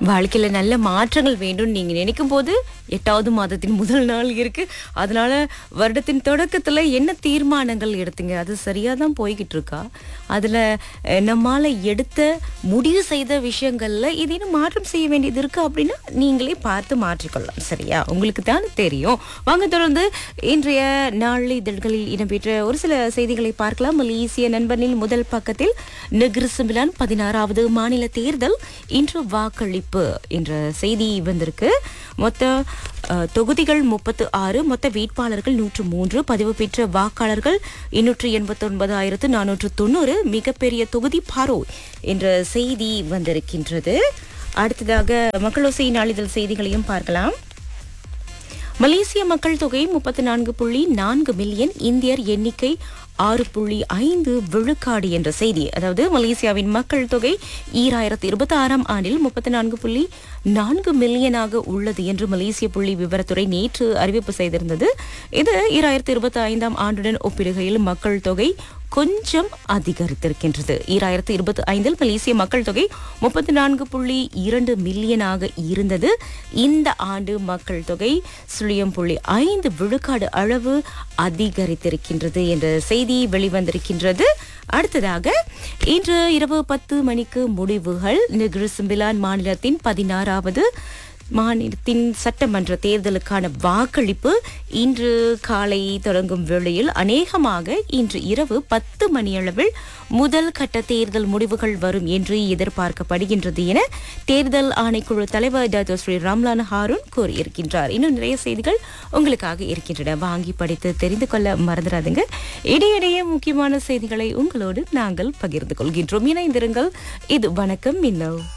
வாழ்க்கையில நல்ல மாற்றங்கள் வேண்டும் நீங்க நினைக்கும் போது எட்டாவது மாதத்தின் முதல் நாள் இருக்கு அதனால வருடத்தின் தொடக்கத்துல என்ன தீர்மானங்கள் எடுத்தீங்க அது சரியா தான் போய்கிட்டு இருக்கா அதுல அஹ், நம்மால எடுத்த முடிவு செய்த விஷயங்கள்ல ஏதேனும் மாற்றம் செய்ய வேண்டியது இருக்கு அப்படின்னா நீங்களே பார்த்து மாற்றிக்கொள்ளலாம் சரியா உங்களுக்கு தான் தெரியும் வாங்க தொடர்ந்து இன்றைய நாளிதழ்களில் இடம்பெற்ற ஒரு சில செய்திகளை பார்க்கலாம் மலேசிய நண்பனில் முதல் பக்கத்தில் நெகிரிசுமிலான் பதினாறாவது மாநில தேர்தல் இன்று வாக்களிப்பு என்ற செய்தி வந்திருக்கு மொத்த அஹ், தொகுதிகள் முப்பத்து ஆறு மொத்த வேட்பாளர்கள் நூற்று மூன்று பதிவு பெற்ற வாக்காளர்கள் எண்ணூற்று எண்பத்தி ஒன்பதாயிரத்து நானூற்று தொண்ணூறு மிகப்பெரிய தொகுதி பாரோ என்ற செய்தி வந்திருக்கின்றது அடுத்ததாக மக்களோசை நாளிதழ் செய்திகளையும் பார்க்கலாம் மலேசிய மக்கள் தொகை முப்பத்தி நான்கு புள்ளி நான்கு மில்லியன் இந்தியர் எண்ணிக்கை ஆறு புள்ளி ஐந்து விழுக்காடு என்ற செய்தி அதாவது மலேசியாவின் மக்கள் தொகை ஈராயிரத்தி இருபத்தி ஆறாம் ஆண்டில் முப்பத்தி நான்கு புள்ளி நான்கு மில்லியனாக உள்ளது என்று மலேசிய புள்ளி விவரத்துறை நேற்று அறிவிப்பு செய்திருந்தது இது ஈராயிரத்தி இருபத்தி ஐந்தாம் ஆண்டுடன் ஒப்பிடுகையில் மக்கள் தொகை கொஞ்சம் அதிகரித்திருக்கின்றது ஈராயிரத்தி இருபத்தி ஐந்தில் மலேசிய மக்கள் தொகை முப்பத்தி நான்கு புள்ளி இரண்டு மில்லியனாக இருந்தது இந்த ஆண்டு மக்கள் தொகை சுழியம் புள்ளி ஐந்து விழுக்காடு அளவு அதிகரித்திருக்கின்றது என்ற செய்தி வெளிவந்திருக்கின்றது அடுத்ததாக இன்று இரவு பத்து மணிக்கு முடிவுகள் நிகிருசிம்பிலான் மாநிலத்தின் பதினாறாவது மாநிலத்தின் சட்டமன்ற தேர்தலுக்கான வாக்களிப்பு இன்று காலை தொடங்கும் வேளையில் அநேகமாக இன்று இரவு பத்து மணியளவில் முதல் கட்ட தேர்தல் முடிவுகள் வரும் என்று எதிர்பார்க்கப்படுகின்றது என தேர்தல் ஆணைக்குழு தலைவர் டாக்டர் ஸ்ரீ ராம்லான் ஹாரூன் கூறியிருக்கின்றார் இன்னும் நிறைய செய்திகள் உங்களுக்காக இருக்கின்றன வாங்கி படித்து தெரிந்து கொள்ள மறந்துடாதுங்க இடையிடையே முக்கியமான செய்திகளை உங்களோடு நாங்கள் பகிர்ந்து கொள்கின்றோம் இணைந்திருங்கள் இது வணக்கம் மின்னல்